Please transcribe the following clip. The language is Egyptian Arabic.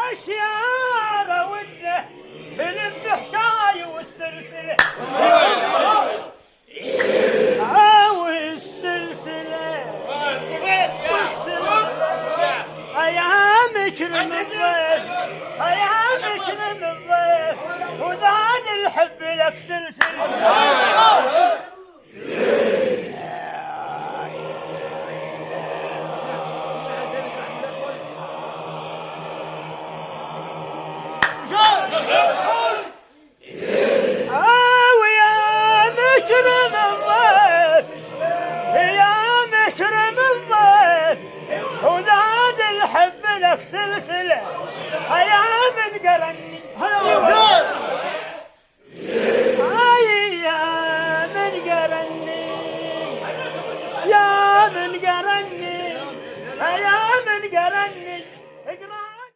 الشيارة وده بلمح شاي والسلسلة أو السلسلة أيامك للضيف أيامك للضيف وزاد الحب لك سلسلة أو يا مشرم الضيف يا مشرم الضيف وزاد الحب لك سلسلة أيام قرني